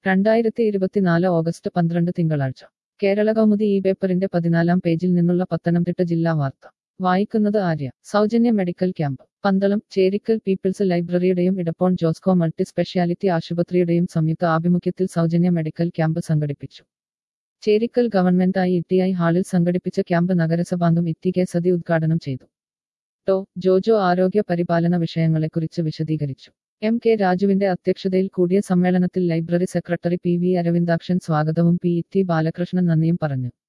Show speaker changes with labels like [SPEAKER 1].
[SPEAKER 1] രണ്ടായിരത്തി ഇരുപത്തിനാല് ഓഗസ്റ്റ് പന്ത്രണ്ട് തിങ്കളാഴ്ച കേരള കൗമുദി ഈ പേപ്പറിന്റെ പതിനാലാം പേജിൽ നിന്നുള്ള പത്തനംതിട്ട ജില്ലാ വാർത്ത വായിക്കുന്നത് ആര്യ സൗജന്യ medical camp Pandalam Cherikkal people's ലൈബ്രറിയുടെയും ഇടപ്പോൺ ജോസ്കോ മൾട്ടി സ്പെഷ്യാലിറ്റി ആശുപത്രിയുടെയും സംയുക്ത ആഭിമുഖ്യത്തിൽ സൗജന്യ മെഡിക്കൽ ക്യാമ്പ് സംഘടിപ്പിച്ചു Cherikkal government I T I ഹാളിൽ സംഘടിപ്പിച്ച ക്യാമ്പ് നഗരസഭാംഗം ഇറ്റി കെ സതി ഉദ്ഘാടനം ചെയ്തു ടോ ജോജോ ആരോഗ്യ പരിപാലന വിഷയങ്ങളെക്കുറിച്ച് വിശദീകരിച്ചു എം കെ രാജുവിന്റെ അധ്യക്ഷതയിൽ കൂടിയ സമ്മേളനത്തിൽ library secretary P V Aravindakshan സ്വാഗതവും പി ടി ബാലകൃഷ്ണൻ നന്ദിയും പറഞ്ഞു